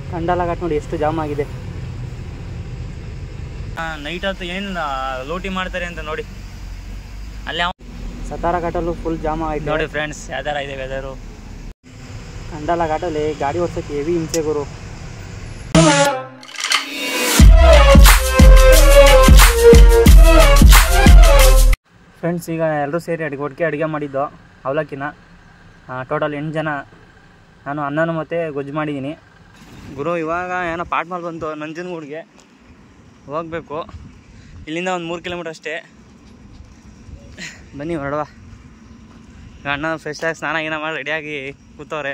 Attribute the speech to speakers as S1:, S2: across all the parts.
S1: ಕಂಡಲ ಘಾಟ್ ನೋಡಿ ಎಷ್ಟು ಜಾಮ್ ಆಗಿದೆ
S2: ನೈಟ್ ಹೊತ್ತು ಏನು ಲೂಟಿ ಮಾಡ್ತಾರೆ ಅಂತ ನೋಡಿ ಅಲ್ಲಿ ಅವ-
S1: ಸತಾರ ಘಾಟಲ್ಲೂ ಫುಲ್ ಜಾಮ್ ಆಗಿದೆ
S2: ನೋಡಿ ಫ್ರೆಂಡ್ಸ್ ಯಾವ ಥರ ಇದೆ ವೆದರು
S1: ಕಂಡಲ ಘಾಟಲ್ಲಿ ಗಾಡಿ ಓಡ್ಸೋಕ್ಕೆ ಹೆವಿ ಹಿಂಸೆ ಗುರು ಫ್ರೆಂಡ್ಸ್ ಈಗ ಎಲ್ಲರೂ ಸೇರಿ ಅಡುಗೆ ಒಟ್ಟಿಗೆ ಅಡುಗೆ ಮಾಡಿದ್ದು ಅವಲಕ್ಕಿನ ಟೋಟಲ್ ಎಂಟು ಜನ ನಾನು ಅನ್ನನೂ ಮತ್ತು ಗೊಜ್ಜು ಮಾಡಿದ್ದೀನಿ
S2: ಗುರು ಇವಾಗ ಏನೋ ಪಾಟ್ ಮೇಲೆ ಬಂತು ನಂಜನಗೂಡಿಗೆ ಹೋಗ್ಬೇಕು ಇಲ್ಲಿಂದ ಒಂದು ಮೂರು ಕಿಲೋಮೀಟ್ರ್ ಅಷ್ಟೇ
S1: ಬನ್ನಿ ಹೊರಡುವ
S2: ಈಗ ಅಣ್ಣ ಫ್ರೆಶ್ ಆಗಿ ಸ್ನಾನ ಗೀನ ಮಾಡಿ ರೆಡಿಯಾಗಿ ಕೂತವ್ರೆ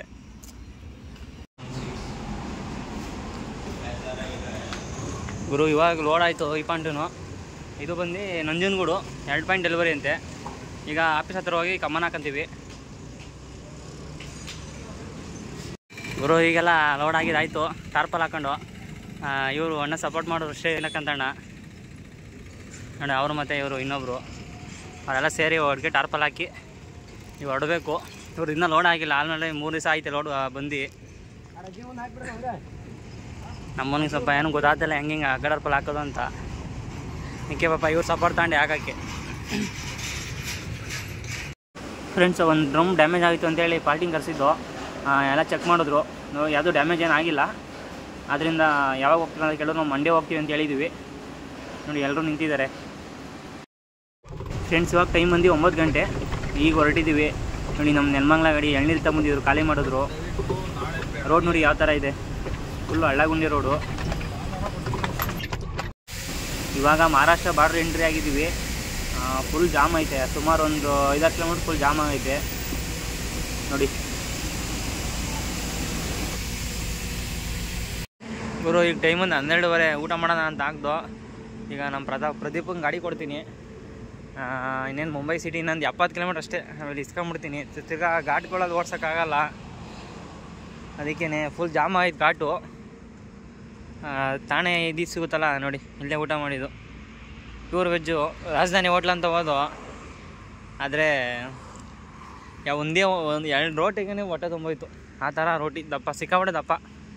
S2: ಗುರು ಇವಾಗ ಲೋಡ್ ಆಯಿತು ಈ ಪಾಯಿಂಟು ಇದು ಬಂದು ನಂಜನಗೂಡು ಎರಡು ಪಾಯಿಂಟ್ ಡೆಲಿವರಿ ಅಂತೆ ಈಗ ಆಫೀಸ್ ಹತ್ರ ಹೋಗಿ ಕಮ್ಮನ್ ಹಾಕಂತೀವಿ ಗುರು ಈಗೆಲ್ಲ ಲೋಡ್ ಆಗಿದ್ದಾಯ್ತು ಟಾರ್ಪಲ್ ಹಾಕೊಂಡು ಇವರು ಅಣ್ಣ ಸಪೋರ್ಟ್ ಮಾಡೋರು ಅಷ್ಟೇ ಏನಕ್ಕಂತಣ್ಣ ನೋಡಿ ಅವರು ಮತ್ತು ಇವರು ಇನ್ನೊಬ್ಬರು ಅವರೆಲ್ಲ ಸೇರಿ ಒಟ್ಟಿಗೆ ಟಾರ್ಪಲ್ ಹಾಕಿ ನೀವು ಹೊರಡಬೇಕು ಇವ್ರು ಇನ್ನೂ ಲೋಡ್ ಆಗಿಲ್ಲ ಆಲ್ಮೇಲೆ ಮೂರು ದಿವಸ ಆಯ್ತು ಲೋಡ್ ಬಂದು ನಮ್ಮನಿಗೆ ಸ್ವಲ್ಪ ಏನೂ ಗೊತ್ತಾಗ್ತಿಲ್ಲ ಹೆಂಗೆ ಹಿಂಗೆ ಅಗ್ಗಡರ್ಪಲ್ ಹಾಕೋದು ಅಂತ ನಿಕ್ಕೆ ಪಾಪ ಇವ್ರು ಸಪೋರ್ಟ್ ತಗೊಂಡು ಹಾಕಕ್ಕೆ ಫ್ರೆಂಡ್ಸ್ ಒಂದು ಡ್ರಮ್ ಡ್ಯಾಮೇಜ್ ಆಗಿತ್ತು ಅಂತೇಳಿ ಪಾರ್ಟಿಂಗ್ ಕರೆಸಿದ್ದು ಎಲ್ಲ ಚೆಕ್ ಮಾಡಿದ್ರು ನೋ- ಯಾವುದೂ ಡ್ಯಾಮೇಜ್ ಏನು ಆಗಿಲ್ಲ ಆದ್ದರಿಂದ ಯಾವಾಗ ಹೋಗ್ತೀವಿ ಅಂತ ಕೇಳಿದ್ರು ನಾವು ಮಂಡೇ ಹೋಗ್ತೀವಿ ಅಂತ ಹೇಳಿದ್ವಿ ನೋಡಿ ಎಲ್ಲರೂ ನಿಂತಿದ್ದಾರೆ ಫ್ರೆಂಡ್ಸ್ ಇವಾಗ ಟೈಮ್ ಬಂದು ಒಂಬತ್ತು ಗಂಟೆ ಈಗ ಹೊರಟಿದ್ದೀವಿ ನೋಡಿ ನಮ್ಮ ನೆಲಮಂಗ್ಲ ಗಾಡಿ ಎಳ್ನೀರು ತಗೊಂಡಿದ್ರು ಖಾಲಿ ಮಾಡಿದ್ರು ರೋಡ್ ನೋಡಿ ಯಾವ ಥರ ಇದೆ ಫುಲ್ಲು ಹಳ್ಳಗುಂಡಿ ರೋಡು ಇವಾಗ ಮಹಾರಾಷ್ಟ್ರ ಬಾರ್ಡ್ರ್ ಎಂಟ್ರಿ ಆಗಿದ್ದೀವಿ ಫುಲ್ ಜಾಮ್ ಐತೆ ಸುಮಾರು ಒಂದು ಐದಾರು ಕಿಲೋಮೀಟ್ರ್ ಫುಲ್ ಜಾಮ್ ಆಗೈತೆ ನೋಡಿ ಗುರು ಈಗ ಟೈಮ್ ಒಂದು ಹನ್ನೆರಡುವರೆ ಊಟ ಮಾಡೋಣ ಅಂತ ಆಗ್ದು ಈಗ ನಮ್ಮ ಪ್ರತಾಪ್ ಪ್ರದೀಪಂಗೆ ಗಾಡಿ ಕೊಡ್ತೀನಿ ಇನ್ನೇನು ಮುಂಬೈ ಸಿಟಿ ಇನ್ನೊಂದು ಎಪ್ಪತ್ತು ಕಿಲೋಮೀಟ್ರ್ ಅಷ್ಟೇ ಆಮೇಲೆ ಇಸ್ಕೊಂಬಿಡ್ತೀನಿ ತಿ- ತಿರ್ಗಾ ಘಾಟ್ಗಳಲ್ಲಿ ಓಡ್ಸೋಕ್ಕಾಗಲ್ಲ ಅದಕ್ಕೇ ಫುಲ್ ಜಾಮ್ ಆಯ್ತು ಘಾಟು ಆ, ತಾಣೆ ಇದು ಸಿಗುತ್ತಲ್ಲ ನೋಡಿ ಇಲ್ಲೇ ಊಟ ಮಾಡಿದ್ದು ಪ್ಯೂರ್ ವೆಜ್ಜು ರಾಜಧಾನಿ ಹೋಟ್ಲ್ ಅಂತ ಹೋದು ಆದರೆ ಯಾವ ಒಂದೇ ಒಂದು ಎರಡು ರೋಟಿಗೆ ಹೊಟ್ಟೆ ತುಂಬೋಯ್ತು ಆ ಥರ ರೋಟಿ ದಪ್ಪ ಸಿಕ್ಕಾಪಟ್ಟೆ ದಪ್ಪ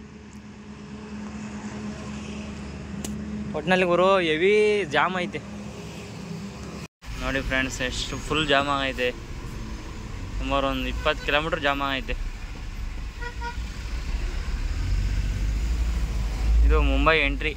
S2: ಒಟ್ಟಿನಲ್ಲಿ ಗುರು ಹೆವಿ ಜಾಮ್ ಐತೆ ನೋಡಿ ಫ್ರೆಂಡ್ಸ್ ಎಷ್ಟು ಫುಲ್ ಜಾಮ್ ಆಗೈತೆ ಸುಮಾರು ಒಂದು ಇಪ್ಪತ್ತು ಕಿಲೋಮೀಟ್ರ್ ಜಾಮ್ ಆಗೈತೆ ಇದು ಮುಂಬೈ ಎಂಟ್ರಿ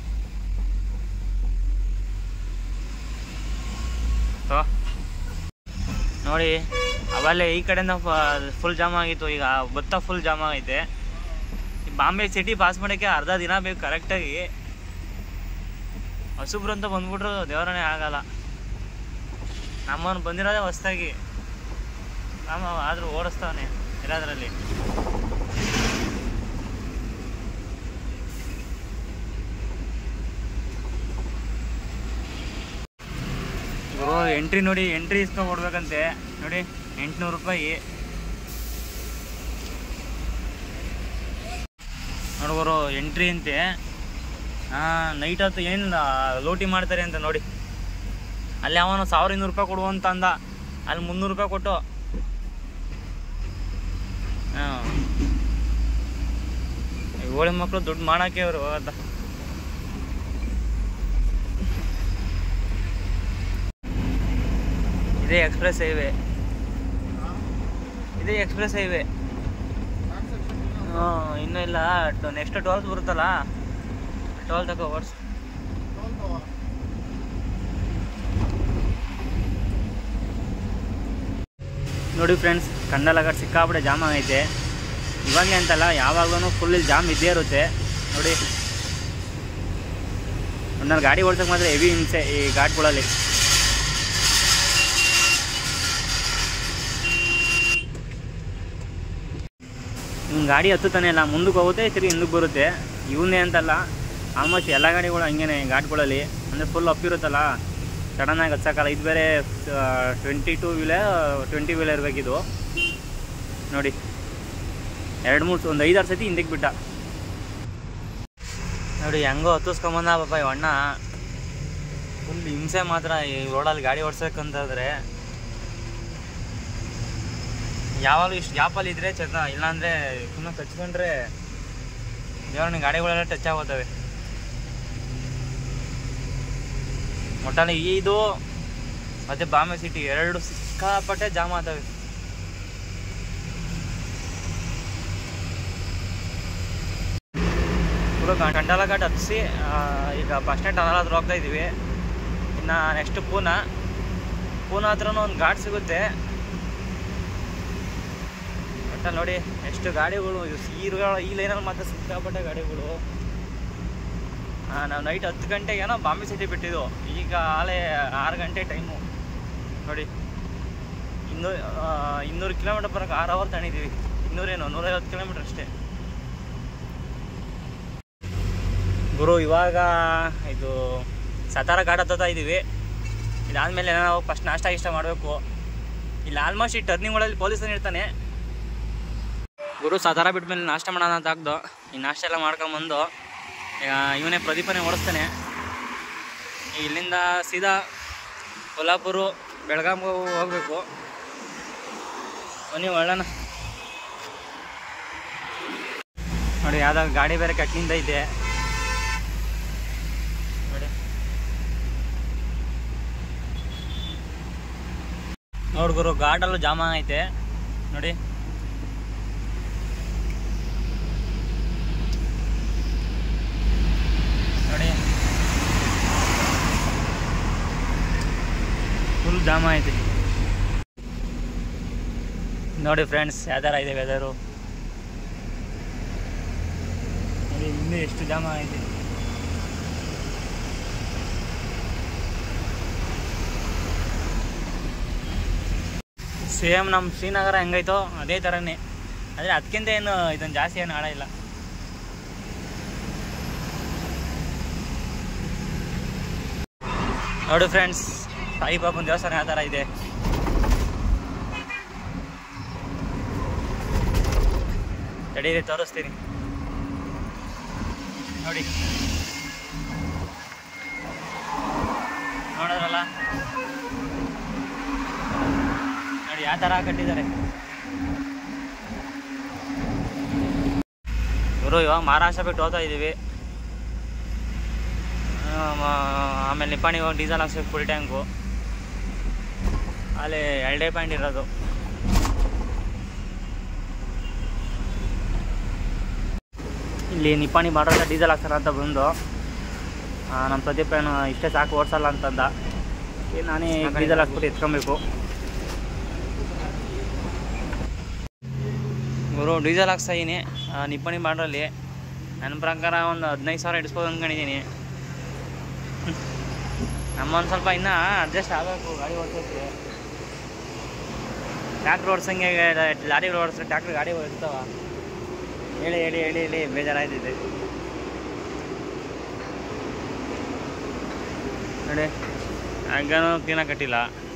S2: ನೋಡಿ ಅವಲ್ಲೇ ಈ ಕಡೆಯಿಂದ ಫುಲ್ ಜಾಮ್ ಆಗಿತ್ತು ಈಗ ಭತ್ತ ಫುಲ್ ಜಾಮ್ ಆಗೈತೆ ಈ ಬಾಂಬೆ ಸಿಟಿ ಪಾಸ್ ಮಾಡೋಕ್ಕೆ ಅರ್ಧ ದಿನ ಬೇಕು ಕರೆಕ್ಟಾಗಿ ಹೊಸಬ್ರು ಅಂತ ಬಂದ್ಬಿಟ್ರು ದೇವರನೇ ಆಗಲ್ಲ ನಮ್ಮನ್ನು ಬಂದಿರೋದೇ ಹೊಸ್ದಾಗಿ ರಾಮ ಆದರೂ ಓಡಿಸ್ತಾವನೆ ಇರೋದ್ರಲ್ಲಿ ಗುರು ಎಂಟ್ರಿ ನೋಡಿ ಎಂಟ್ರಿ ಇಸ್ಕೊಂಡು ಕೊಡ್ಬೇಕಂತೆ ನೋಡಿ ಎಂಟುನೂರು ರೂಪಾಯಿ ನೋಡಿ ಗುರು ಎಂಟ್ರಿ ಅಂತೆ ಹಾಂ ನೈಟ್ ಹೊತ್ತು ಏನು ಲೂಟಿ ಮಾಡ್ತಾರೆ ಅಂತ ನೋಡಿ ಅಲ್ಲಿ ಅವನು ಸಾವಿರ ಇನ್ನೂರು ರೂಪಾಯಿ ಕೊಡು ಅಂತ ಅಂದ ಅಲ್ಲಿ ಮುನ್ನೂರು ರೂಪಾಯಿ ಕೊಟ್ಟು ಹಾಂ ಹೋಳಿ ಮಕ್ಕಳು ದುಡ್ಡು ಮಾಡಕ್ಕೆ ಅವರು ಅಂತ ಇದೇ ಎಕ್ಸ್ಪ್ರೆಸ್ ಹೈವೇ ಇದೇ ಎಕ್ಸ್ಪ್ರೆಸ್ ಹೈವೇ ಹಾಂ ಇನ್ನೂ ಇಲ್ಲ ನೆಕ್ಸ್ಟ್ ಟ್ವೆಲ್ತ್ ಬರುತ್ತಲ್ಲ ಟ್ವೆಲ್ ತಗೋ ಓಡಿಸ್ ನೋಡಿ ಫ್ರೆಂಡ್ಸ್ ಕಂಡಲಗಡ್ ಸಿಕ್ಕಾಪಟ್ಟೆ ಜಾಮ್ ಆಗೈತೆ ಇವಾಗಲೇ ಅಂತಲ್ಲ ಯಾವಾಗಲೂ ಫುಲ್ ಇಲ್ಲಿ ಜಾಮ್ ಇದ್ದೇ ಇರುತ್ತೆ ನೋಡಿ ನಾನು ಗಾಡಿ ಓಡ್ಸೋಕೆ ಮಾತ್ರ ಹೆವಿ ಹಿಂಸೆ ಈ ಘಾಟ್ಗಳಲ್ಲಿ ಇವ್ನ ಗಾಡಿ ಹತ್ತುತ್ತಾನೆ ಇಲ್ಲ ಮುಂದಕ್ಕೆ ಹೋಗುತ್ತೆ ತಿರುಗಿ ಹಿಂದಕ್ಕೆ ಬರುತ್ತೆ ಇವನ್ನೇ ಅಂತಲ್ಲ ಆಲ್ಮೋಸ್ಟ್ ಎಲ್ಲ ಗಾಡಿಗಳು ಹಂಗೇನೆ ಘಾಟ್ಗಳಲ್ಲಿ ಅಂದರೆ ಫುಲ್ ಅಪ್ಪಿರುತ್ತಲ್ಲ ಸಡನ್ನಾಗಿ ಹಚ್ಚಕ್ಕಲ್ಲ ಇದು ಬೇರೆ twenty two wheeler twenty wheeler ಇರಬೇಕಿದು ನೋಡಿ ಎರಡು ಮೂರು ಒಂದು ಐದಾರು ಸತಿ ಹಿಂದಕ್ಕೆ ಬಿಟ್ಟ ನೋಡಿ ಹೆಂಗೋ ಹತ್ತಿಸ್ಕೊಂಬಂದ ಪಾಪ ಇವ್ ಅಣ್ಣ ಫುಲ್ ಹಿಂಸೆ ಮಾತ್ರ ಈ ರೋಡಲ್ಲಿ ಗಾಡಿ ಓಡಿಸ್ಬೇಕಂತಾದ್ರೆ ಯಾವಾಗಲೂ ಇಷ್ಟು ಗ್ಯಾಪಲ್ಲಿ ಇದ್ರೆ ಚೆಂದ ಇಲ್ಲಾಂದರೆ ಸುಮ್ಮನೆ ಕಚ್ಕೊಂಡ್ರೆ ದೇವರನ್ನ ಗಾಡಿಗಳೆಲ್ಲ ಟಚ್ ಆಗೋತವೆ ಒಟ್ಟಲ್ಲಿ ಇದು ಮತ್ತೆ ಬಾಂಬೆ ಸಿಟಿ ಎರಡು ಸಿಕ್ಕಾಪಟ್ಟೆ ಜಾಮ್ ಆಗ್ತವೆ ಪೂರ ಕಂಟಾಲ ಘಾಟ್ ಹತ್ತಿಸಿ ಈಗ ಬಸ್ ಸ್ಟ್ಯಾಂಡ್ ಟನಲ್ ಹತ್ರ ಹೋಗ್ತಾ ಇದ್ದೀವಿ ಇನ್ನು ನೆಕ್ಸ್ಟ್ ಪೂನಾ ಪೂನಾ ಹತ್ರನೂ ಒಂದು ಘಾಟ್ ಸಿಗುತ್ತೆ ಒಟ್ಟಲ್ಲಿ ನೋಡಿ ಎಷ್ಟು ಗಾಡಿಗಳು ಈ ರೋ- ಈ ಲೈನಲ್ಲಿ ಮಾತ್ರ ಸಿಕ್ಕಾಪಟ್ಟೆ ಗಾಡಿಗಳು ನಾವು ನೈಟ್ ಹತ್ತು ಗಂಟೆಗೇನೋ ಬಾಂಬೆ ಸಿಟಿ ಬಿಟ್ಟಿದ್ದು ಈಗ ಆಲೇ ಆರು ಗಂಟೆ ಟೈಮು ನೋಡಿ ಇನ್ನೂರು ಇನ್ನೂರು ಕಿಲೋಮೀಟರ್ ಬರೋಕೆ ಆರು ಅವರ್ ತಣಿದ್ದೀವಿ ಇನ್ನೂರೇನು ನೂರೈವತ್ತು ಕಿಲೋಮೀಟ್ರ್ ಅಷ್ಟೇ ಗುರು ಇವಾಗ ಇದು ಸತಾರ ಘಾಟ್ ಹತ್ತತಾ ಇದ್ದೀವಿ ಇದಾದಮೇಲೆ ನಾವು ಫಸ್ಟ್ ನಾಷ್ಟ ಇಷ್ಟ ಮಾಡಬೇಕು ಇಲ್ಲಿ ಆಲ್ಮೋಸ್ಟ್ ಈ ಟರ್ನಿಂಗ್ಗಳಲ್ಲಿ ಪೊಲೀಸನ್ ಇರ್ತಾನೆ ಗುರು ಸತಾರ ಬಿಟ್ಮೇಲೆ ನಾಷ್ಟ ಮಾಡೋಣ ಅಂತ ಆಗ್ದು ಈ ನಾಷ್ಟ ಎಲ್ಲ ಮಾಡ್ಕೊಂಬಂದು ಈಗ ಇವನೇ ಪ್ರದೀಪನೇ ಓಡಿಸ್ತಾನೆ ಈಗ ಇಲ್ಲಿಂದ ಸೀದಾ ಕೊಲ್ಹಾಪುರ ಬೆಳಗಾಂಗೆ ಹೋಗ್ಬೇಕು ಬನ್ನಿ ಒಳ್ಳೋಣ ನೋಡಿ ಯಾವ್ದಾಗ ಗಾಡಿ ಬೇರೆ ಕಟ್ಲಿಂದ ಇದೆ ನೋಡಿ ನೋಡ್ ಗುರು ಘಾಟಲ್ಲೂ ಜಾಮ ಐತೆ ನೋಡಿ ನೋಡಿ ಫುಲ್ ಜಾಮ ಐತೆ ನೋಡಿ ಫ್ರೆಂಡ್ಸ್ ಯಾವ ಥರ ಇದೆ ವೆದರು ನೋಡಿ ಇನ್ನೂ ಎಷ್ಟು ಜಾಮ ಐತೆ ಸೇಮ್ ನಮ್ಮ ಶ್ರೀನಗರ ಹೆಂಗೈತೋ ಅದೇ ಥರನೇ ಆದರೆ ಅದಕ್ಕಿಂತ ಏನು ಇದನ್ನು ಜಾಸ್ತಿ ಏನು ಆಡ ಇಲ್ಲ ನೋಡಿ ಫ್ರೆಂಡ್ಸ್ ಸಾಯಿಬಾಬನ ದೇವಸ್ಥಾನ ಯಾವ ಥರ ಇದೆ ತಡೀರಿ ತೋರಿಸ್ತೀನಿ ನೋಡಿ ನೋಡಿದ್ರಲ್ಲ ನೋಡಿ ಯಾವ ಥರ ಕಟ್ಟಿದ್ದಾರೆ ಇವರು ಇವಾಗ ಮಹಾರಾಷ್ಟ್ರ ಬಿಟ್ಟು ಹೋಗ್ತಾ ಇದ್ದೀವಿ ಆ, ಮ- ಆಮೇಲೆ ನಿಪ್ಪಾಣಿ ಹೋಗಿ ಡೀಸೆಲ್ ಹಾಕ್ಸ್ಬೇಕು ಫುಲ್ ಟ್ಯಾಂಕು ಅಲ್ಲಿ ಎರಡೇ ಪಾಯಿಂಟ್ ಇರೋದು ಇಲ್ಲಿ ನಿಪ್ಪಾಣಿ ಬಾರ್ಡರ್ ಡೀಸೆಲ್ ಹಾಕ್ತಾರ ಅಂತ ಬಂದು ಆ, ನಮ್ಮ ಪ್ರದೀಪ್ ಏನು ಇಷ್ಟೇ ಸಾಕು ಓಡಿಸಲ್ಲ ಅಂತಂದ ಈಗ ನಾನೇ ಡೀಸೆಲ್ ಹಾಕ್ಬಿಟ್ಟು ಎತ್ಕೊಬೇಕು ಗುರು ಡೀಸೆಲ್ ಹಾಕ್ಸ್ತಾ ಇದೀನಿ ಆ, ನಿಪ್ಪಾಣಿ ಬಾರ್ಡ್ರಲ್ಲಿ ನನ್ನ ಪ್ರಕಾರ ಒಂದು ಹದಿನೈದು ಸಾವಿರ ಇಡಿಸ್ಬೋದು ಅಂದ್ಕೊಂಡಿದ್ದೀನಿ ನಮ್ಮ ಒಂದು ಸ್ವಲ್ಪ ಇನ್ನೂ ಅಡ್ಜಸ್ಟ್ ಆಗಬೇಕು ಗಾಡಿ ಓಡಿಸೋಕ್ಕೆ ಟ್ಯಾಕ್ಟ್ರ್ ಓಡಿಸಂಗೆ ಲಾರಿ ಓಡಿಸ್ರೆ ಟ್ಯಾಕ್ಟ್ರ್ ಗಾಡಿ ಇರ್ತಾವ ಹೇಳಿ ಹೇಳಿ ಹೇಳಿ ಹೇಳಿ ಬೇಜಾರಾಯ್ತಿದೆ ನೋಡಿ ಹಗ್ಗನೂ ಕ್ಲೀನಾಗಿ ಕಟ್ಟಿಲ್ಲ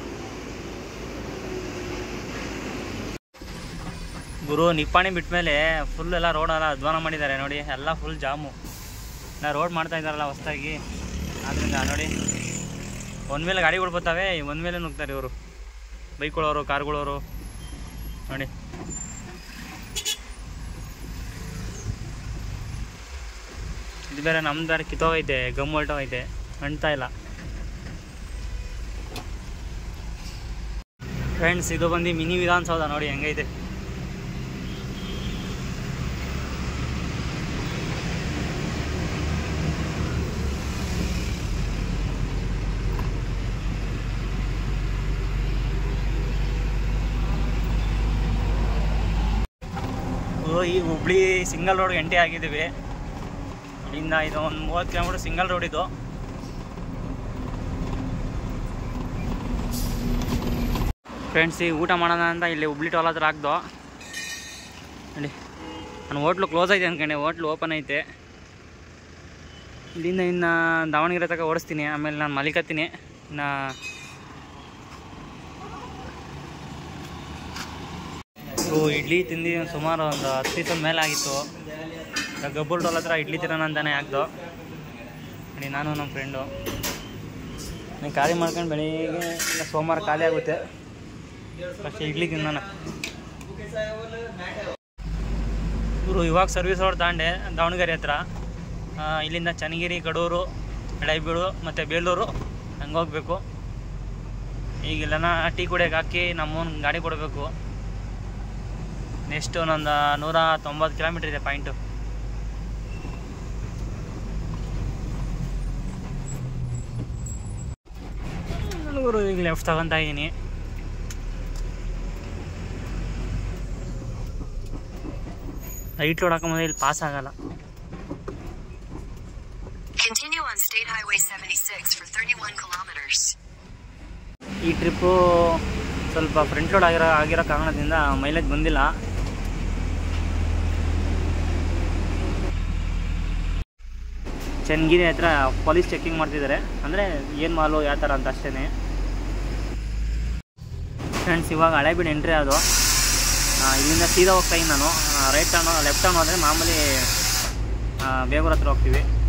S2: ಗುರು ನಿಪ್ಪಾಣಿ ಬಿಟ್ಮೇಲೆ ಫುಲ್ ಎಲ್ಲ ರೋಡ್ ಎಲ್ಲ ಅಧ್ವಾನ ಮಾಡಿದ್ದಾರೆ ನೋಡಿ ಎಲ್ಲ ಫುಲ್ ಜಾಮು ನಾ ರೋಡ್ ಮಾಡ್ತಾ ಇದ್ದಾರಲ್ಲ ಹೊಸ್ದಾಗಿ ಆದ್ದರಿಂದ ನೋಡಿ ಒಂದ್ ಮೇಲೆ ಗಾಡಿಗಳು ಬರ್ತಾವೆ ಒಂದ್ ಮೇಲೆ ನುಗ್ತಾರೆ ಇವರು ಬೈಕ್ಗಳವರು ಕಾರ್ಗಳವರು ನೋಡಿ ಇದು ಬೇರೆ ನಮ್ದು ಬೇರೆ ಕಿತ್ತೋಗೈತೆ ಗಮ್ ಹೊಲ್ಟೋಗೈತೆ ಅಂಟ್ತಾ ಇಲ್ಲ ಫ್ರೆಂಡ್ಸ್ ಇದು ಬಂದು ಮಿನಿ ವಿಧಾನಸೌಧ ನೋಡಿ ಹೆಂಗೈತೆ ಓ, ಈ ಹುಬ್ಳಿ ಸಿಂಗಲ್ ರೋಡ್ ಎಂಟ್ರಿ ಆಗಿದ್ದೀವಿ ಇಲ್ಲಿಂದ ಇದು ಒಂದು ಮೂವತ್ತು ಕಿಲೋಮೀಟರ್ ಸಿಂಗಲ್ ರೋಡ್ ಇದು ಫ್ರೆಂಡ್ಸ್ ಈಗ ಊಟ ಮಾಡೋಣ ಅಂತ ಇಲ್ಲಿ ಹುಬ್ಳಿ ಟೋಲ್ ಹತ್ರ ಹಾಕ್ದು ನೋಡಿ ನಾನು ಹೋಟ್ಲು ಕ್ಲೋಸ್ ಐತೆ ಅಂದ್ಕೊಂಡೆ ಹೋಟ್ಲು ಓಪನ್ ಐತೆ ಇಲ್ಲಿಂದ ಇನ್ನು ದಾವಣಗೆರೆ ತನಕ ಓಡಿಸ್ತೀನಿ ಆಮೇಲೆ ನಾನು ಮಲಿಕತ್ತೀನಿ ಇನ್ನು ಸೊ ಇಡ್ಲಿ ತಿಂದು ಸುಮಾರು ಒಂದು ಹತ್ತು ದಿವಸದ ಮೇಲೆ ಆಗಿತ್ತು ಈಗ ಗಬ್ಬೂರ್ ಟೋಲ್ ಹತ್ರ ಇಡ್ಲಿ ತಿನ್ನೋಣ ಅಂತಾನೆ ಆಗ್ದು ನೋಡಿ ನಾನು ನಮ್ಮ ಫ್ರೆಂಡು ನಾನು ಖಾಲಿ ಮಾಡ್ಕೊಂಡು ಬೆಳಿಗ್ಗೆ ಇಲ್ಲ ಸೋಮವಾರ ಖಾಲಿ ಆಗುತ್ತೆ ಫಸ್ಟ್ ಇಡ್ಲಿ ತಿನ್ನೋಣ
S1: ಇವರು ಇವಾಗ ಸರ್ವಿಸ್ ರೋಡ್ ತಾಂಡೆ ದಾವಣಗೆರೆ ಹತ್ರ ಆ, ಇಲ್ಲಿಂದ ಚನ್ನಗಿರಿ ಕಡೂರು ಹಳೇಬೀಡು ಮತ್ತು ಬೇಲೂರು ಹಂಗೆ ಹೋಗ್ಬೇಕು ಈಗಿಲ್ಲನ ಟೀ ಕುಡಿಯೋಕೆ ಹಾಕಿ ನಮ್ಮೂನ್ ಗಾಡಿ ಕೊಡಬೇಕು ನೆಕ್ಸ್ಟ್ ಒಂದೊಂದು ನೂರ ತೊಂಬತ್ತು ಕಿಲೋಮೀಟ್ರ್ ಇದೆ ಪಾಯಿಂಟು ನೂರು ಈಗ ಲೆಫ್ಟ್ ತಗೊತಾ ಇದ್ದೀನಿ ರೈಟ್ ರೋಡ್ ಹಾಕೊಂಬಂದ್ರೆ ಇಲ್ಲಿ ಪಾಸ್ ಆಗಲ್ಲ
S3: Continue on State Highway 76 for 31 kilometers.
S1: ಈ ಟ್ರಿಪ್ಪು ಸ್ವಲ್ಪ ಫ್ರಂಟ್ ಲೋಡ್ ಆಗಿರೋ ಆಗಿರೋ ಕಾರಣದಿಂದ ಮೈಲೇಜ್ ಬಂದಿಲ್ಲ ಚನ್ನಗಿರಿ ಹತ್ರ ಪೊಲೀಸ್ ಚೆಕಿಂಗ್ ಮಾಡ್ತಿದ್ದಾರೆ ಅಂದರೆ ಏನು ಮಾಲು ಯಾವ ಥರ ಅಂತ ಅಷ್ಟೇ ಫ್ರೆಂಡ್ಸ್ ಇವಾಗ ಹಳೇಬೀಡು ಎಂಟ್ರಿ ಅದು ಆ, ಇಲ್ಲಿಂದ ಸೀದಾ ಹೋಗ್ತಾ ಇದ್ದೀನಿ ನಾನು ರೈಟ್ ಟರ್ನ್ ಲೆಫ್ಟ್ ಟರ್ನ್ ಹೋದರೆ ಮಾಮೂಲಿ ಆ, ಬೇಗೂರ್ ಹತ್ರ ಹೋಗ್ತೀವಿ